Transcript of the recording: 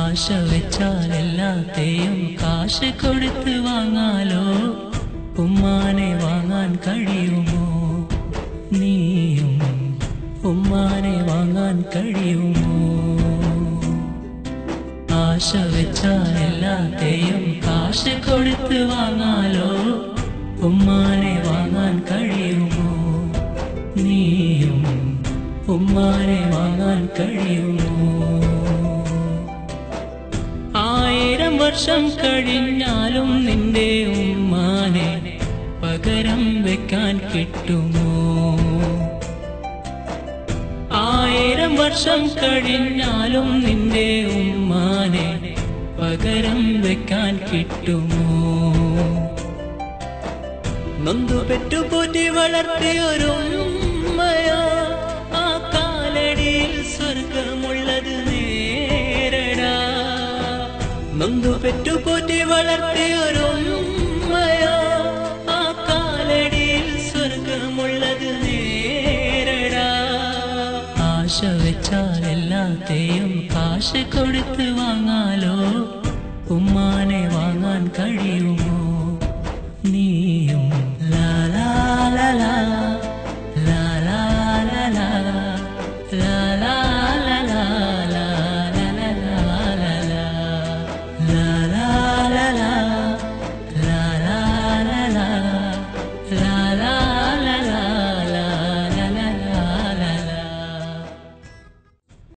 ആശ വെച്ചാൽ എല്ലാത്തെയും കാശ് കൊടുത്ത് വാങ്ങാലോ ഉമ്മാനെ വാങ്ങാൻ കഴിയുമോ നീയും ഉമ്മാനെ വാങ്ങാൻ കഴിയുമോ ആശ വെച്ചാൽ എല്ലാത്തെയും കാശ് കൊടുത്ത് വാങ്ങാലോ ഉമ്മാനെ വാങ്ങാൻ കഴിയുമോ നീയും ഉമ്മാനെ വാങ്ങാൻ കഴിയുമോ ആയിരം വർഷം കഴിഞ്ഞാലും നിന്റെ ഉമ്മാനെ പകരം വെക്കാൻ കിട്ടുമോ ആയിരം വർഷം കഴിഞ്ഞാലും നിന്റെ ഉമ്മാനെ പകരം വെക്കാൻ കിട്ടുമോ നൊന്തു പെറ്റുപോറ്റി വളർത്തിയൊരു ഉമ്മയോ ആ കാലടിയിൽ സ്വർഗമുള്ളത് നേരടാ നൊന്തു പെറ്റുപോറ്റി വളർത്തിയൊരു ഉമ്മയോ ആ കാലടിയിൽ സ്വർഗമുള്ളത് നേരടാ ആശ വെച്ചാൽ എല്ലാത്തെയും കാശ് കൊടുത്ത് വാങ്ങാലോ ഉമ്മാനെ വാങ്ങാൻ കഴിയും